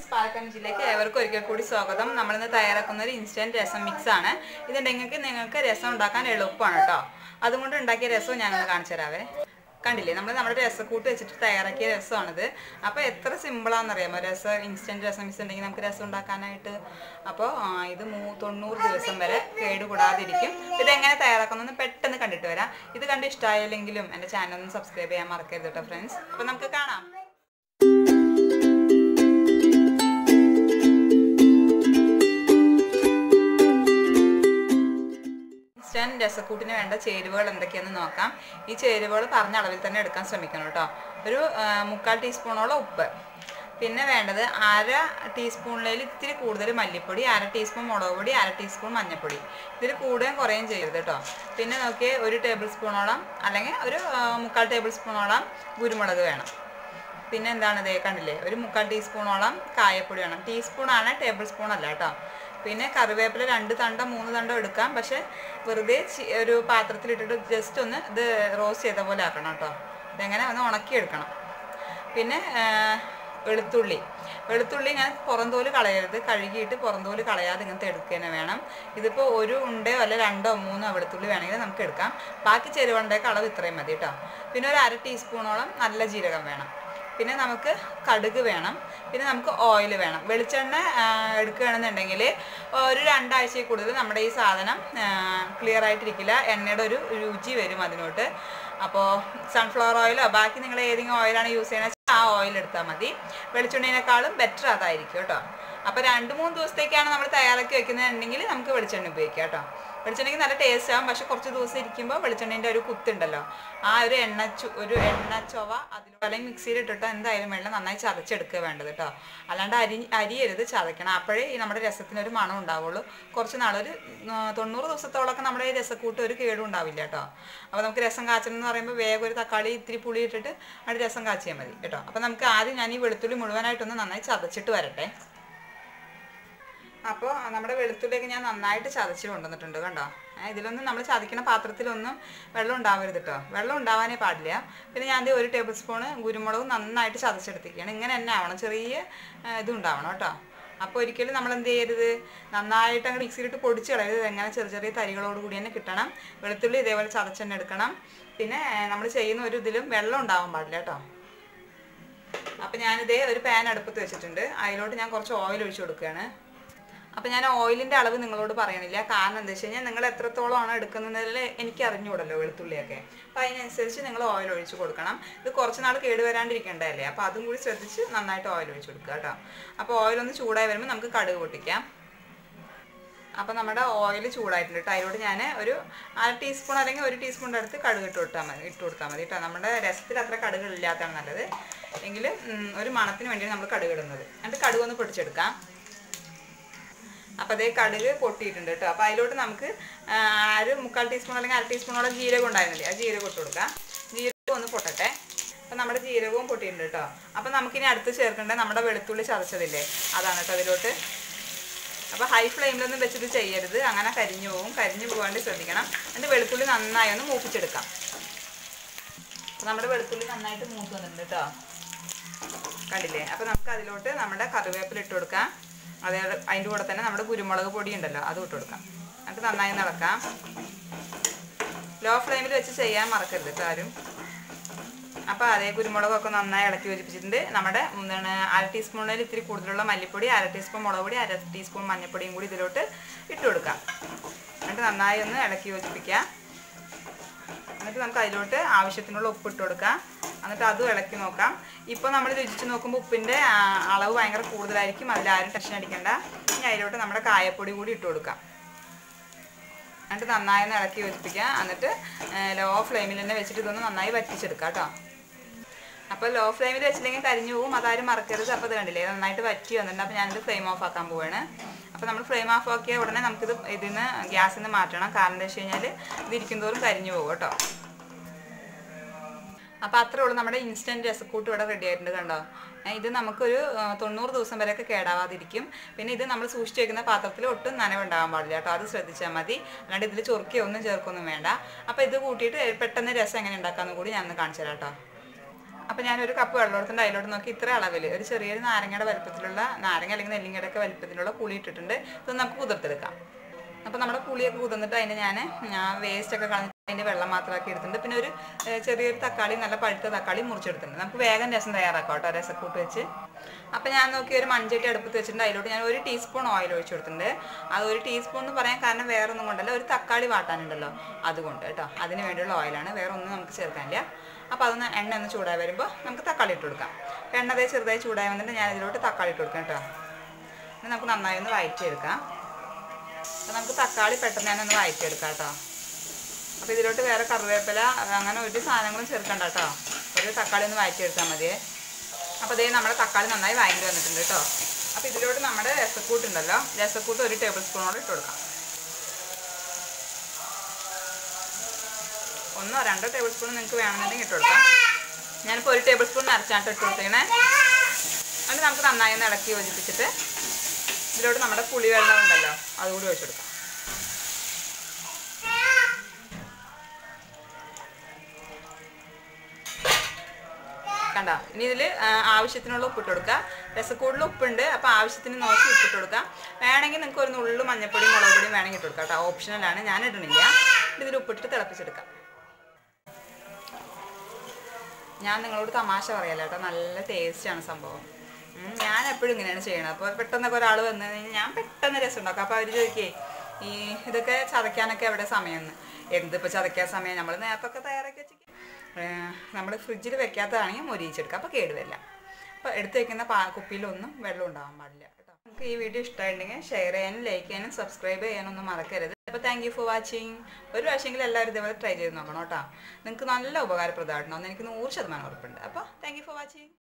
friends Palakkad ജില്ലയ്ക്ക് ഏവർക്കും ഒരിക്കൽ കൂടി സ്വാഗതം നമ്മളിന്ന് തയ്യാറാക്കുന്ന ഒരു ഇൻസ്റ്റന്റ് രസം മിക്സ് ആണ് ഇതുണ്ടെങ്കിൽ നിങ്ങൾക്ക് രസം ഉണ്ടാക്കാൻ എളുപ്പമാണ് കേട്ടോ അതുകൊണ്ട് ഉണ്ടാക്കിയ രസവും ഞാനൊന്ന് കാണിച്ചു തരാവേ കണ്ടില്ലേ നമ്മൾ നമ്മുടെ രസക്കൂട്ട് വെച്ചിട്ട് തയ്യാറാക്കിയ രസമാണിത് അപ്പോൾ എത്ര സിമ്പിളാണെന്നറിയാമോ രസം ഇൻസ്റ്റന്റ് രസം മിക്സ് ഉണ്ടെങ്കിൽ നമുക്ക് രസം ഉണ്ടാക്കാനായിട്ട് അപ്പോൾ ഇത് മൂ തൊണ്ണൂറ് ദിവസം വരെ കേടുകൂടാതിരിക്കും ഇതെങ്ങനെ തയ്യാറാക്കുന്നതെന്ന് പെട്ടെന്ന് കണ്ടിട്ട് വരാം ഇത് കണ്ട് ഇഷ്ടമായില്ലെങ്കിലും എൻ്റെ ചാനൽ ഒന്ന് സബ്സ്ക്രൈബ് ചെയ്യാൻ മറക്കരുത് കേട്ടോ ഫ്രണ്ട്സ് അപ്പോൾ നമുക്ക് കാണാം ഇൻസ്റ്റന്റ് രസക്കൂട്ടിന് വേണ്ട ചേരുവകൾ എന്തൊക്കെയാണെന്ന് നോക്കാം ഈ ചേരുവകൾ പറഞ്ഞ അളവിൽ തന്നെ എടുക്കാൻ ശ്രമിക്കണം കേട്ടോ ഒരു ആ, മുക്കാൽ ടീസ്പൂണോളം ഉപ്പ് പിന്നെ വേണ്ടത് അര ടീസ്പൂണിൽ ഇത്തിരി കൂടുതൽ മല്ലിപ്പൊടി അര ടീസ്പൂൺ മുളക് പൊടി അര ടീസ്പൂൺ മഞ്ഞൾപ്പൊടി ഇതിൽ കൂടുകയും കുറയുകയും ചെയ്യരുത് കേട്ടോ പിന്നെ നോക്കി ഒരു ടേബിൾ സ്പൂണോളം അല്ലെങ്കിൽ ഒരു ആ, മുക്കാൽ ടേബിൾ സ്പൂണോളം കുരുമുളക് വേണം പിന്നെ എന്താണ് ഇതേ കണ്ടില്ലേ ഒരു മുക്കാൽ ടീസ്പൂണോളം കായപ്പൊടി വേണം ടീസ്പൂണാണ് ടേബിൾ സ്പൂൺ അല്ല കേട്ടോ പിന്നെ കറിവേപ്പില രണ്ട് തണ്ടം മൂന്ന് തണ്ടം എടുക്കാം പക്ഷെ വെറുതെ ചി- ഒരു പാത്രത്തിലിട്ടിട്ട് ജസ്റ്റ് ഒന്ന് ഇത് റോസ്റ്റ് ചെയ്ത പോലെ ആക്കണം കേട്ടോ ഇതെങ്ങനെ ഒന്ന് ഉണക്കിയെടുക്കണം പിന്നെ ആ, വെളുത്തുള്ളി വെളുത്തുള്ളി ഞാൻ പുറന്തോല് കളയരുത് കഴുകിയിട്ട് പുറന്തോല് കളയാതെ ഇങ്ങനത്തെ എടുക്കുക തന്നെ വേണം ഇതിപ്പോൾ ഒരു ഉണ്ടയോ അല്ല രണ്ടോ മൂന്നോ വെളുത്തുള്ളി വേണമെങ്കിൽ നമുക്ക് എടുക്കാം ബാക്കി ചേരുവണ്ടേക്ക് അളവ് ഇത്രയും മതി കേട്ടോ പിന്നെ ഒരു അര ടീസ്പൂണോളം നല്ല ജീരകം വേണം പിന്നെ നമുക്ക് കടുക് വേണം പിന്നെ നമുക്ക് ഓയിൽ വേണം വെളിച്ചെണ്ണ ആ, എടുക്കുകയാണെന്നുണ്ടെങ്കിൽ ഒരു രണ്ടാഴ്ചയിൽ കൂടുതൽ നമ്മുടെ ഈ സാധനം ക്ലിയർ ആയിട്ടിരിക്കില്ല എണ്ണയുടെ ഒരു രുചി വരും അതിനോട്ട് അപ്പോൾ സൺഫ്ലവർ ഓയിലോ ബാക്കി നിങ്ങൾ ഏതെങ്കിലും ഓയിലാണ് യൂസ് ചെയ്യുന്നത് ആ ഓയിൽ എടുത്താൽ മതി വെളിച്ചെണ്ണേനേക്കാളും ബെറ്റർ അതായിരിക്കും കേട്ടോ അപ്പോൾ രണ്ട് മൂന്ന് ദിവസത്തേക്കാണ് നമ്മൾ തയ്യാറാക്കി വെക്കുന്നതെന്നുണ്ടെങ്കിൽ നമുക്ക് വെളിച്ചെണ്ണ ഉപയോഗിക്കാം കേട്ടോ വെളിച്ചെണ്ണയ്ക്ക് നല്ല ടേസ്റ്റ് ആവും പക്ഷെ കുറച്ച് ദിവസം ഇരിക്കുമ്പോൾ വെളിച്ചെണ്ണേൻ്റെ ഒരു കുത്തുണ്ടല്ലോ ആ ഒരു എണ്ണ ചു ഒരു എണ്ണ ചൊവ അതിൽ അല്ലെങ്കിൽ മിക്സിയിൽ ഇട്ടിട്ട് എന്തായാലും വെള്ളം നന്നായി ചതച്ചെടുക്കുക വേണ്ടത് കേട്ടോ അല്ലാണ്ട് അരി അരിയരുത് ചതക്കണം അപ്പോഴേ ഈ നമ്മുടെ രസത്തിനൊരു മണം ഉണ്ടാവുള്ളൂ കുറച്ച് നാളൊരു ആ, തൊണ്ണൂറ് ദിവസത്തോളമൊക്കെ നമ്മുടെ ഈ രസക്കൂട്ട് ഒരു കേടും ഉണ്ടാവില്ല കേട്ടോ അപ്പോൾ നമുക്ക് രസം കാച്ചണം എന്ന് പറയുമ്പോൾ വേഗം ഒരു തക്കാളി ഇത്തിരി പുളി ഇട്ടിട്ട് അവിടെ രസം കാച്ചിയാൽ മതി കേട്ടോ അപ്പോൾ നമുക്ക് ആദ്യം ഞാൻ ഈ വെളുത്തുള്ളി മുഴുവനായിട്ടൊന്ന് നന്നായി ചതച്ചിട്ട് വരട്ടെ അപ്പോൾ നമ്മുടെ വെളുത്തുള്ളിയൊക്കെ ഞാൻ നന്നായിട്ട് ചതച്ച് കൊണ്ടുവന്നിട്ടുണ്ട് കണ്ടോ ഏ, ഇതിലൊന്നും നമ്മൾ ചതക്കുന്ന പാത്രത്തിലൊന്നും വെള്ളം ഉണ്ടാവരുത് കേട്ടോ വെള്ളം ഉണ്ടാവാനേ പാടില്ല പിന്നെ ഞാൻ ദേ ഒരു ടേബിൾ സ്പൂണ് കുരുമുളക് നന്നായിട്ട് ചതച്ചെടുത്തിരിക്കുകയാണ് ഇങ്ങനെ തന്നെ ആവണം ചെറിയ ഏ, ഇതുണ്ടാവണം കേട്ടോ അപ്പോൾ ഒരിക്കലും നമ്മൾ എന്ത് ചെയ്യരുത് നന്നായിട്ട് അങ്ങ് മിക്സിയിലിട്ട് പൊടിച്ച് കളയരുത് എങ്ങനെ ചെറിയ ചെറിയ തരികളോട് കൂടി തന്നെ കിട്ടണം വെളുത്തുള്ളി ഇതേപോലെ ചതച്ചെന്നെ എടുക്കണം പിന്നെ നമ്മൾ ചെയ്യുന്ന ഒരു ഇതിലും വെള്ളം ഉണ്ടാവാൻ പാടില്ല കേട്ടോ അപ്പം ഞാനിതേ ഒരു പാൻ അടുപ്പത്ത് വെച്ചിട്ടുണ്ട് അതിലോട്ട് ഞാൻ കുറച്ച് ഓയിൽ ഒഴിച്ചു കൊടുക്കുകയാണ് അപ്പം ഞാൻ ഓയിലിൻ്റെ അളവ് നിങ്ങളോട് പറയണില്ല കാരണം എന്താ വെച്ച് കഴിഞ്ഞാൽ നിങ്ങൾ എത്രത്തോളമാണ് എടുക്കുന്നതിൽ എനിക്ക് അറിഞ്ഞുകൂടല്ലോ വെളുത്തുള്ളിയൊക്കെ അപ്പം അതിനനുസരിച്ച് നിങ്ങൾ ഓയിൽ ഒഴിച്ച് കൊടുക്കണം ഇത് കുറച്ച് നാൾ കേടുവരാണ്ടിരിക്കേണ്ടതല്ലേ അപ്പോൾ അതും കൂടി ശ്രദ്ധിച്ച് നന്നായിട്ട് ഓയിൽ ഒഴിച്ച് കൊടുക്കുക കേട്ടോ അപ്പോൾ ഓയിലൊന്ന് ചൂടായി വരുമ്പോൾ നമുക്ക് കടുക് പൊട്ടിക്കാം അപ്പോൾ നമ്മുടെ ഓയിൽ ചൂടായിട്ടുണ്ട് കേട്ടോ അതിലോട്ട് ഞാൻ ഒരു അര ടീസ്പൂൺ അല്ലെങ്കിൽ ഒരു ടീസ്പൂണിൻ്റെ അടുത്ത് കടുക് ഇട്ട് കൊടുത്താൽ മതി ഇട്ട് കൊടുത്താൽ മതി കേട്ടോ നമ്മുടെ രസത്തിൽ അത്ര കടുക് ഇല്ലാത്തതാണ് നല്ലത് എങ്കിൽ ഒരു മണത്തിന് വേണ്ടിയാണ് നമ്മൾ കടുക് ഇടുന്നത് എന്നിട്ട് കടുക് ഒന്ന് പൊടിച്ചെടുക്കാം അപ്പോൾ അതേ കടുക് പൊട്ടിയിട്ടുണ്ട് കേട്ടോ അപ്പോൾ അതിലോട്ട് നമുക്ക് ആ, ഒരു മുക്കാൽ ടീസ്പൂൺ അല്ലെങ്കിൽ അര ടീസ്പൂണോളം ജീരകം ഉണ്ടായിരുന്നില്ലേ ആ ജീരകം ഇട്ട് കൊടുക്കാം ജീരകം ഒന്ന് പൊട്ടട്ടെ അപ്പം നമ്മുടെ ജീരകവും പൊട്ടിയിട്ടുണ്ട് കേട്ടോ അപ്പം നമുക്കിനി അടുത്ത് ചേർക്കേണ്ടത് നമ്മുടെ വെളുത്തുള്ളി ചതച്ചതില്ലേ അതാണ് കേട്ടോ അതിലോട്ട് അപ്പോൾ ഹൈ ഫ്ലെയിമിലൊന്നും വെച്ചിട്ട് ചെയ്യരുത് അങ്ങനെ കരിഞ്ഞു പോകും കരിഞ്ഞു പോകാണ്ട് ശ്രദ്ധിക്കണം എന്നിട്ട് വെളുത്തുള്ളി നന്നായി ഒന്ന് മൂപ്പിച്ചെടുക്കാം അപ്പോൾ നമ്മുടെ വെളുത്തുള്ളി നന്നായിട്ട് മൂത്ത് വന്നിട്ടുണ്ട് കേട്ടോ കണ്ടില്ലേ അപ്പോൾ നമുക്ക് അതിലോട്ട് നമ്മുടെ കറിവേപ്പില ഇട്ട് കൊടുക്കാം അതേ അതിൻ്റെ കൂടെ തന്നെ നമ്മുടെ കുരുമുളക് പൊടി ഉണ്ടല്ലോ അതും ഇട്ട് കൊടുക്കാം എന്നിട്ട് നന്നായി നടക്കാം ലോ ഫ്ലെയിമിൽ വെച്ച് ചെയ്യാൻ മറക്കരുത് കേട്ടോ ആരും അപ്പോൾ അതേ കുരുമുളകൊക്കെ നന്നായി ഇളക്കി യോജിപ്പിച്ചിട്ടുണ്ട് നമ്മുടെ എന്താണ് അര ടീസ്പൂണിൽ ഇത്തിരി കൂടുതലുള്ള മല്ലിപ്പൊടി അര ടീസ്പൂൺ മുളക് പൊടി അര ടീസ്പൂൺ മഞ്ഞൾപ്പൊടിയും കൂടി ഇതിലോട്ട് ഇട്ട് കൊടുക്കാം എന്നിട്ട് നന്നായി ഒന്ന് ഇളക്കി യോജിപ്പിക്കാം എന്നിട്ട് നമുക്ക് അതിലോട്ട് ആവശ്യത്തിനുള്ള ഉപ്പ് ഇട്ട് കൊടുക്കാം എന്നിട്ട് അതും ഇളക്കി നോക്കാം ഇപ്പോൾ നമ്മൾ രുചിച്ച് നോക്കുമ്പോൾ ഉപ്പിൻ്റെ ആ, അളവ് ഭയങ്കര കൂടുതലായിരിക്കും അതിലാരും ടെൻഷൻ അടിക്കണ്ട ഇനി അതിലോട്ട് നമ്മുടെ കായപ്പൊടി കൂടി ഇട്ട് കൊടുക്കാം എന്നിട്ട് നന്നായി ഒന്ന് ഇളക്കി യോജിപ്പിക്കുക എന്നിട്ട് ലോ ഫ്ലെയിമിൽ തന്നെ വെച്ചിട്ട് ഇതൊന്ന് നന്നായി വറ്റിച്ചെടുക്കാം കേട്ടോ അപ്പോൾ ലോ ഫ്ലെയിമിൽ വെച്ചില്ലെങ്കിൽ കരിഞ്ഞു പോകും അതാരും മറക്കരുത് അപ്പോൾ ഇത് കണ്ടില്ലേ നന്നായിട്ട് വറ്റി വന്നിട്ടുണ്ട് അപ്പോൾ ഞാനിത് ഫ്ലെയിം ഓഫ് ആക്കാൻ പോവാണ് അപ്പോൾ നമ്മൾ ഫ്ലെയിം ഓഫ് ആക്കിയ ഉടനെ നമുക്കിത് ഇതിൽ നിന്ന് ഗ്യാസിൽ നിന്ന് മാറ്റണം കാരണം എന്താ വെച്ച് കഴിഞ്ഞാൽ ഇത് ഇരിക്കുന്തോറും കരിഞ്ഞു പോകും കേട്ടോ അപ്പോൾ അത്രേ ഉള്ളൂ നമ്മുടെ ഇൻസ്റ്റൻറ്റ് രസക്കൂട്ട് ഇവിടെ റെഡി ആയിട്ടുണ്ട് കണ്ടോ ഏ, ഇത് നമുക്കൊരു ആ, തൊണ്ണൂറ് ദിവസം വരെയൊക്കെ കേടാവാതിരിക്കും പിന്നെ ഇത് നമ്മൾ സൂക്ഷിച്ച് വെക്കുന്ന പാത്രത്തിൽ ഒട്ടും നനവുണ്ടാവാൻ പാടില്ല കേട്ടോ അത് ശ്രദ്ധിച്ചാൽ മതി അല്ലാണ്ട് ഇതിൽ ചൊറുക്കിയോ ഒന്നും ചേർക്കൊന്നും വേണ്ട അപ്പോൾ ഇത് കൂട്ടിയിട്ട് പെട്ടെന്ന് രസം എങ്ങനെ ഉണ്ടാക്കാമെന്ന് കൂടി ഞാൻ ഒന്ന് കാണിച്ചു തരാം കേട്ടോ അപ്പോൾ ഞാൻ ഒരു കപ്പ് വെള്ളം എടുത്തിട്ട് അതിലോട്ട് നോക്കി ഇത്ര അളവിൽ ഒരു ചെറിയൊരു നാരങ്ങയുടെ വലുപ്പത്തിലുള്ള നാരങ്ങ അല്ലെങ്കിൽ നെല്ലിങ്ങയുടെ ഒക്കെ വലുപ്പത്തിലുള്ള പുളി ഇട്ടിട്ടുണ്ട് ഇത് നമുക്ക് കുതിർത്തെടുക്കാം അപ്പോൾ നമ്മുടെ പുളിയൊക്കെ കുതിർന്നിട്ട് അതിന് ഞാൻ ഞാൻ വേസ്റ്റ് ഒക്കെ കളഞ്ഞിട്ട് അതിൻ്റെ വെള്ളം മാത്രമാക്കി എടുത്തിട്ടുണ്ട് പിന്നെ ഒരു ഏഹ്, ചെറിയൊരു തക്കാളി നല്ല പഴുത്ത തക്കാളി മുറിച്ചെടുത്തിട്ടുണ്ട് നമുക്ക് വേഗം രസം തയ്യാറാക്കാം കേട്ടോ രസക്കൂട്ട് വെച്ച് അപ്പോൾ ഞാൻ നോക്കി ഒരു മൺചട്ടി അടുപ്പത്ത് വെച്ചിട്ടുണ്ട് അതിലോട്ട് ഞാൻ ഒരു ടീസ്പൂൺ ഓയിൽ ഒഴിച്ചു കൊടുത്തിട്ടുണ്ട് അത് ഒരു ടീസ്പൂൺ എന്ന് പറയാൻ കാരണം വേറെ ഒന്നും കൊണ്ടല്ല ഒരു തക്കാളി വാട്ടാനുണ്ടല്ലോ അതുകൊണ്ട് കേട്ടോ അതിന് വേണ്ടിയുള്ള ഓയിലാണ് വേറെ ഒന്നും നമുക്ക് ചേർക്കാനില്ല അപ്പോൾ അതൊന്ന് എണ്ണ ഒന്ന് ചൂടായി വരുമ്പോൾ നമുക്ക് തക്കാളി ഇട്ട് കൊടുക്കാം എണ്ണ അതേ ചെറുതായി ചൂടായി വന്നിട്ട് ഞാൻ ഇതിലോട്ട് തക്കാളി ഇട്ട് കൊടുക്കാം കേട്ടോ ഇനി നമുക്ക് നന്നായി ഒന്ന് വഴറ്റിയെടുക്കാം അപ്പോൾ നമുക്ക് തക്കാളി പെട്ടെന്ന് തന്നെ ഒന്ന് വഴറ്റിയെടുക്കാം കേട്ടോ അപ്പോൾ ഇതിലോട്ട് വേറെ കറിവേപ്പില അങ്ങനെ ഒരു സാധനങ്ങളും ചേർക്കണ്ട കേട്ടോ ഒരു തക്കാളി ഒന്ന് വഴറ്റിയെടുത്താൽ മതിയേ അപ്പോൾ ഇതേ നമ്മുടെ തക്കാളി നന്നായി വഴറ്റി വന്നിട്ടുണ്ട് കേട്ടോ അപ്പോൾ ഇതിലോട്ട് നമ്മുടെ രസക്കൂട്ട് ഉണ്ടല്ലോ രസക്കൂട്ട് ഒരു ടേബിൾ സ്പൂണോട് ഇട്ട് കൊടുക്കാം ഒന്നോ രണ്ടോ ടേബിൾ സ്പൂൺ നിങ്ങൾക്ക് വേണമെന്നുണ്ടെങ്കിൽ ഇട്ട് കൊടുക്കാം ഞാനിപ്പോൾ ഒരു ടേബിൾ സ്പൂൺ നിറച്ചാട്ട് ഇട്ട് കൊടുത്തേക്കണേ എന്നിട്ട് നമുക്ക് നന്നായി ഒന്ന് ഇളക്കി യോജിപ്പിച്ചിട്ട് ഇതിലോട്ട് നമ്മുടെ പുളിവെള്ളം ഉണ്ടല്ലോ അതുകൂടി ഒഴിച്ചു കൊടുക്കാം കണ്ട ഇനി ഇതിൽ ആവശ്യത്തിനുള്ള ഉപ്പിട്ട് കൊടുക്കുക രസക്കൂടിൽ ഉപ്പുണ്ട് അപ്പോൾ ആവശ്യത്തിന് നോക്കി ഉപ്പിട്ട് കൊടുക്കുക വേണമെങ്കിൽ നിങ്ങൾക്ക് ഒരു നുള്ളു മഞ്ഞപ്പൊടിയും മുളക് പൊടിയും വേണമെങ്കിൽ ഇട്ട് കൊടുക്കാം കേട്ടോ ഓപ്ഷണലാണ് ഞാൻ ഇടണില്ല ഇതിൽ ഉപ്പിട്ടിട്ട് തിളപ്പിച്ചെടുക്കാം ഞാൻ നിങ്ങളോട് തമാശ പറയല്ല കേട്ടോ നല്ല ടേസ്റ്റാണ് സംഭവം ഉം, ഞാൻ എപ്പോഴും ഇങ്ങനെയാണ് ചെയ്യണത് അപ്പോൾ പെട്ടെന്നൊക്കെ ഒരാൾ വന്നു കഴിഞ്ഞാൽ ഞാൻ പെട്ടെന്ന് രസം ഉണ്ടാക്കും അപ്പോൾ അവർ ചോദിക്കേ ഈ ഇതൊക്കെ ചതയ്ക്കാനൊക്കെ എവിടെ സമയമെന്ന് എന്തിപ്പോൾ ചതയ്ക്കാൻ സമയം നമ്മൾ നേരത്തൊക്കെ തയ്യാറാക്കി വെച്ചിട്ട് നമ്മൾ ഫ്രിഡ്ജിൽ വെക്കാത്തതാണെങ്കിൽ മൊരിയിച്ചെടുക്കുക അപ്പോൾ കേടുവരില്ല അപ്പോൾ എടുത്ത് വെക്കുന്ന പാ കുപ്പിയിലൊന്നും വെള്ളം ഉണ്ടാവാൻ പാടില്ല കേട്ടോ നിങ്ങൾക്ക് ഈ വീഡിയോ ഇഷ്ടമായിട്ടുണ്ടെങ്കിൽ ഷെയർ ചെയ്യാനും ലൈക്ക് ചെയ്യാനും സബ്സ്ക്രൈബ് ചെയ്യാനൊന്നും മറക്കരുത് അപ്പോൾ താങ്ക് യു ഫോർ വാച്ചിങ് ഒരു പ്രാവശ്യമെങ്കിലും എല്ലാവരും ഇതേപോലെ ട്രൈ ചെയ്ത് നോക്കണം കേട്ടോ നിങ്ങൾക്ക് നല്ല ഉപകാരപ്രദമായിട്ടുണ്ടാവും എനിക്ക് നൂറ് ശതമാനം ഉറപ്പുണ്ട് അപ്പോൾ താങ്ക് യു ഫോർ വാച്ചിങ്